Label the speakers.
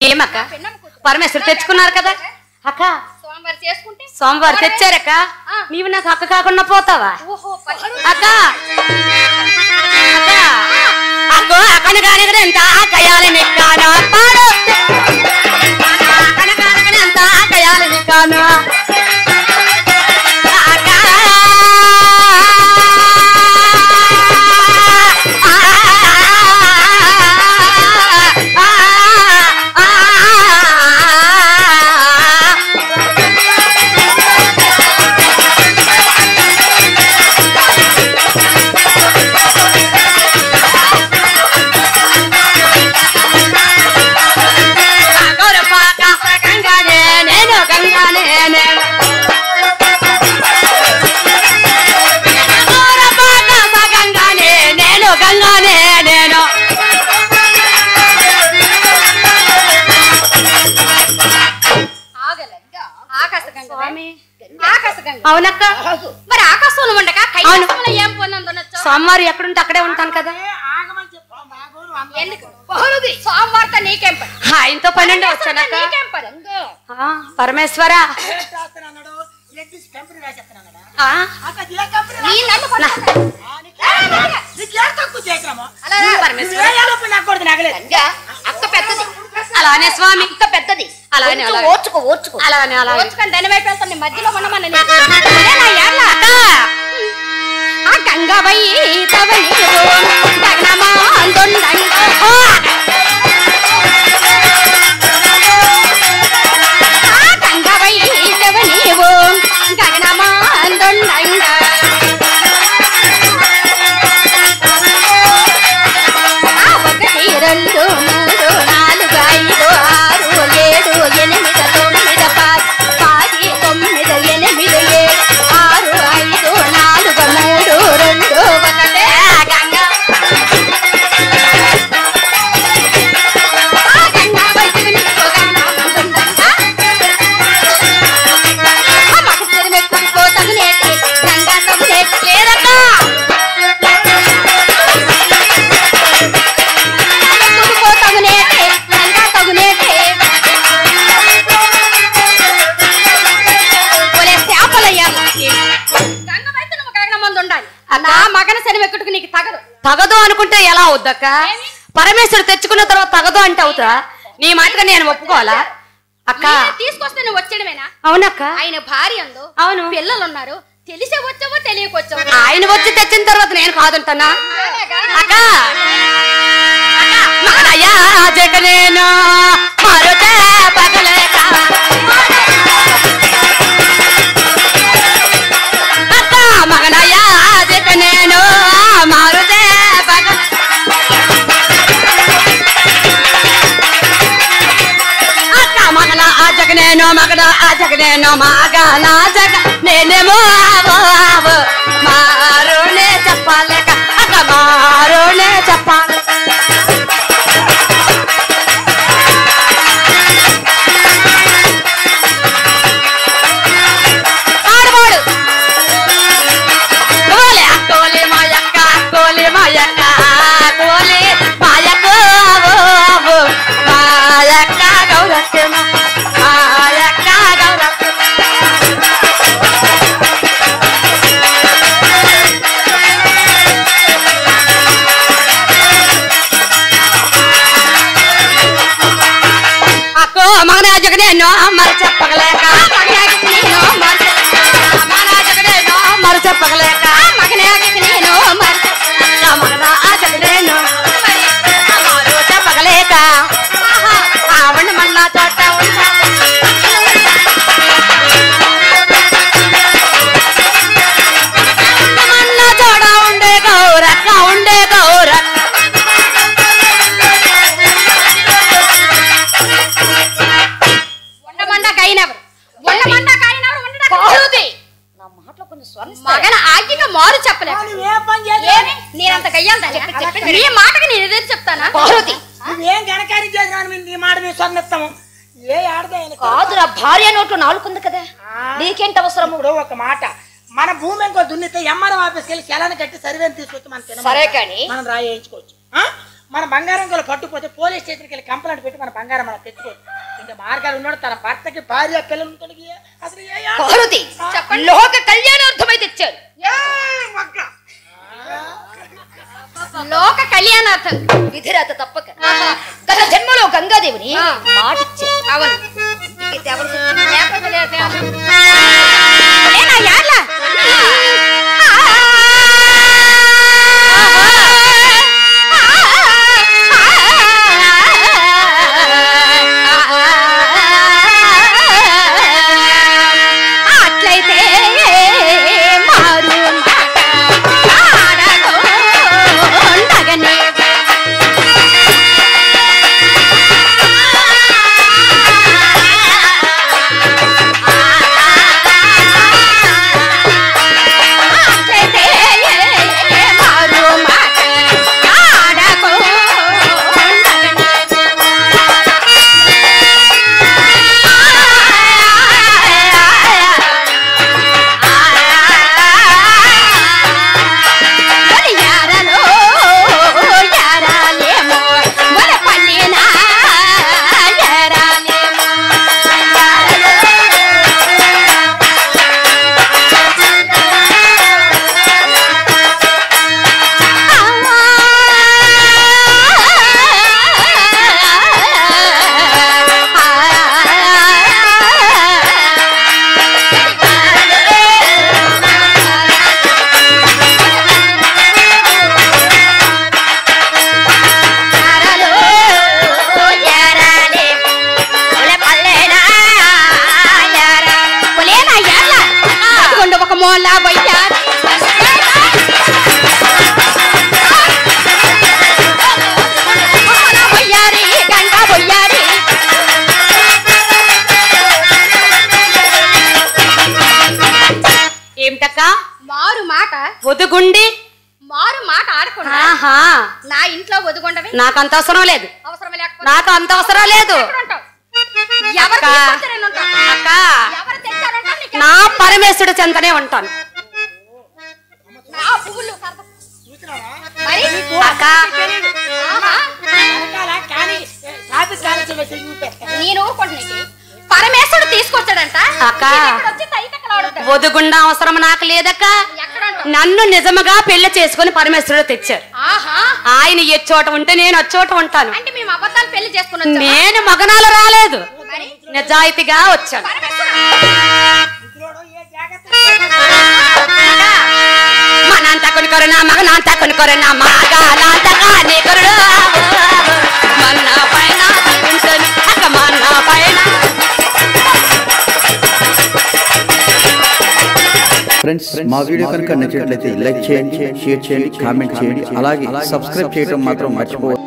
Speaker 1: ఏమక్క
Speaker 2: పెన్నమ్మ కూతురు.
Speaker 1: పరమేశ్వరు తెచ్చుకున్నారు కదా అక్క
Speaker 2: సోమవారం చేసుకుంటే
Speaker 1: సోమవారం తెచ్చారక్క
Speaker 2: ఆ.
Speaker 1: నీవు నాకు అక్క కాకుండా పోతావా
Speaker 2: ఓహో పది
Speaker 1: అక్క అక్క అక్కో అక్కను కానిగని ఎంత కయాలి నిక్కాను పాడు అక్కను కానిగని ఎంత కయాలి నిక్కాను అక్క గౌరపాక గంగానే నేను గంగానే నేను గౌరపాక గంగానే నేను గంగానే నేను
Speaker 2: ఆగలే ఆకాశగంగ
Speaker 1: స్వామి
Speaker 2: ఆకాశగంగ
Speaker 1: అవునక్క
Speaker 2: మరి ఆకాశంలో ఉండక కైలాసంలో ఏం పొందందనొచ్చు
Speaker 1: సోమవారం ఎక్కడుంటే అక్కడే ఉంటాను కదా
Speaker 2: ఎందుకు సోమవారం నీకేం పని
Speaker 1: ఆయనతో పన్నెండు వచ్చానక్క
Speaker 2: నీకేం పని
Speaker 1: ఆ, పరమేశ్వరా ఆ,
Speaker 2: నీ నన్ను పట్టుకో. అలా రా. గంగ, అక్క పెద్దది
Speaker 1: అలానే స్వామి
Speaker 2: అక్క పెద్దది
Speaker 1: అలానే,
Speaker 2: కొంచెం
Speaker 1: అలానే.
Speaker 2: ఓర్చుకో ఓర్చుకో
Speaker 1: అలానే అలానే
Speaker 2: ఓర్చుకొని దాని వైపు వెళ్తాను నీ మధ్యలో ఉండమని నేను. అదే నా ఏళ్ళ. ఆ గంగవై తవ నీవు గగనమాందుండంగ. ఆ గంగవై తవ నీవు గగనమాందుండంగ. ఆ ఒకటి రెండు మూడు నాలుగు ఐదు ఆరు ఏడు ఎనిమిది తొమ్మిది పది పది తొమ్మిది ఎనిమిది ఏడు ఆరు ఐదు నాలుగు మూడు రెండు ఒకటే గంగ ఆ గంగ వైద్యుని గంగ ఉంటుందంట. ఆ మగ సిరిమెక్కుకో తగునేటి గంగ తగునేటి లేదక్క తగుకో తగునేటి గంగ తగునేటి ఒరే చేపలయ్యా గంగ వైపు నువ్వు గగన మందు ఉండాలి నా మగన శనివెక్కుడికి నీకు తగదు
Speaker 1: తగదు అనుకుంటే ఎలా అవుద్దక్క పరమేశ్వరు తెచ్చుకున్న తర్వాత తగదు అంటే అవుతా నీ మాటగా నేను ఒప్పుకోవాలా అక్క
Speaker 2: ఈయన తీసుకొస్తే నువ్వు వచ్చేయడమేనా
Speaker 1: అవునక్క
Speaker 2: ఆయన భార్య ఉందో
Speaker 1: అవును
Speaker 2: పిల్లలు ఉన్నారు తెలిసే వచ్చావో తెలియకొచ్చావో
Speaker 1: ఆయన వచ్చి తెచ్చిన తర్వాత నేను కాదంటానా అక్క అక్క మగనయ్యా జగ నేను మరుతే పగలేక అక్క మగనయ్యా జగ నేను మారుతే పగ అక్క మగన ఆ జగ నేను మగన ఆ జగ నేను మగన జగ నేనేమో ఆవో ఆవో మారునే చెప్పలేక అక్క మారునే చెప్పాలి ఆడవాడు కోలి కోలి మాయక్క కోలి మాయక్క కోలి మాయక్క ఓ మాయక్క గౌరక్క మాయక్క గౌరక్క అక్కో మగనాజకు నేను మరి చెప్పగలేక మగనాజకు నేను మరి మగనాజకు నేను మరి చెప్పగలేక మగనాజకు నేను మరి మగనాజకు నేను మరి చెప్పగలేక ఆవిడ మళ్ళా చోట మళ్ళా చోట ఉండే గౌరక్క ఉండే గౌరక్క
Speaker 2: ఉండమండ కైనవరు ఉండమండ కైనవరు ఉండడా
Speaker 1: పార్వతి.
Speaker 2: నా మాటలో కొన్ని మగన ఆజ్ఞగా మారు చెప్పలేదు ఏమి నేనంత కయ్యాలి నీ మాటకి నేను ఎదురు చెప్తానా
Speaker 1: పార్వతి
Speaker 3: నువ్వేం ఘనకార్యం చేసినావు మీ- నీ మాట మీ స్వర్ణిస్తాము ఏ ఆడదే ఆయన కాదు.
Speaker 2: కాదురా భార్య నోట్లో నాలుగుంది కదా నీకేంటి అవసరం
Speaker 3: ఇప్పుడు ఒక మాట మన భూమి ఇంకో దున్నితే ఎంఆర్ఓ ఆఫీస్కి వెళ్ళి చలాన్ని కట్టి సర్వేని తీసుకొచ్చి మన తినమని
Speaker 2: సరే కానీ.
Speaker 3: మనం రాయించుకోవచ్చు ఆ? మన బంగారం కూడా పట్టుకుపోతే పోలీస్ స్టేషన్కి వెళ్ళి కంప్లైంట్ పెట్టి మన బంగారం మనం తెచ్చుకోవచ్చు ఇంకా మార్గాలు ఉన్నాడు తన భర్తకి భార్య పిల్లలు ఉంటాడు అసలు ఏ ఆడ-
Speaker 2: పార్వతి
Speaker 3: చెప్పండి.
Speaker 2: లోక కళ్యాణార్థమై తెచ్చారు
Speaker 3: ఏ మొక్క.
Speaker 2: లోక కళ్యాణార్థం విధిరాత తప్పక గత జన్మలో గంగాదేవిని మాటిచ్చారు అవును లేకపోతే లేకపోతే ఏనా యాడ్ల? అట్లయితే మారు మాట ఆడకుండగనే అట్లయితే మారు మాట మరి యారలో యారాలేమో మన పల్లిన యారాలేమో ఒక మూల వయ్యారి వయ్యారి గంట వయ్యారి
Speaker 1: ఏమిటక్క
Speaker 2: మారు మాట
Speaker 1: ఒదుగుండి
Speaker 2: మారు మాట ఆడకుండా
Speaker 1: ఆహా
Speaker 2: నా ఇంట్లో వదుకుండవి
Speaker 1: నాకు అంత అవసరం లేదు
Speaker 2: అవసరం లేకపోతే
Speaker 1: నాకు అంత అవసరం లేదు
Speaker 2: ఎక్కడ ఉంటావు? ఎవరు
Speaker 1: అక్క.
Speaker 2: తీసుకొచ్చారని ఉంటావు?
Speaker 1: అక్క
Speaker 2: ఎవరు తెచ్చారంటావు నీకు
Speaker 1: నా పరమేశ్వరుడు చెంతనే ఉంటాను
Speaker 2: నా పువ్వులు కరద
Speaker 3: చూసినావా?
Speaker 2: మరి
Speaker 3: నీకు
Speaker 1: అక్క.
Speaker 3: తెలీదు.
Speaker 2: ఆహా.
Speaker 3: వెనకాల కానీ ట్రాఫిక్ కానిస్టేబుల్ వచ్చి చూపేస్తా.
Speaker 2: నేను ఊరుకోండి నీకు పరమేశ్వరుడు తీసుకొచ్చాడంట
Speaker 1: అక్క.
Speaker 2: నేను ఇక్కడ వచ్చి తైతక్కలాడుతాను.
Speaker 1: ఒదుగుండా అవసరం నాకు లేదక్క
Speaker 2: ఎక్కడ ఉంటావు?
Speaker 1: నన్ను నిజముగా పెళ్లి చేసుకుని పరమేశ్వరుడు తెచ్చారు
Speaker 2: ఆహా
Speaker 1: ఆయన ఏ చోట ఉంటే నేను చోట ఉంటాను
Speaker 2: అంటే మేము అబద్ధాలు పెళ్లి చేసుకుని వచ్చామా?
Speaker 1: నేను మగనాలు రాలేదు
Speaker 2: మరి
Speaker 1: నిజాయితీగా వచ్చాను
Speaker 2: పరమేశ్వరుడు
Speaker 3: ఇంట్లోనో ఏ జాగ్రత్త
Speaker 1: మనంత కొనుకొరు నా మగ నాంత కొనుకొరు నా మగ నాంత కాని కొరుడు మన్న పైన ఉంచను అక్క మన్న పైన
Speaker 4: ఫ్రెండ్స్ మా వీడియో కనుక నచ్చినట్లయితే లైక్ చేయండి షేర్ చేయండి కామెంట్ చేయండి అలాగే సబ్స్క్రైబ్ చేయడం మాత్రం మర్చిపోవద్దు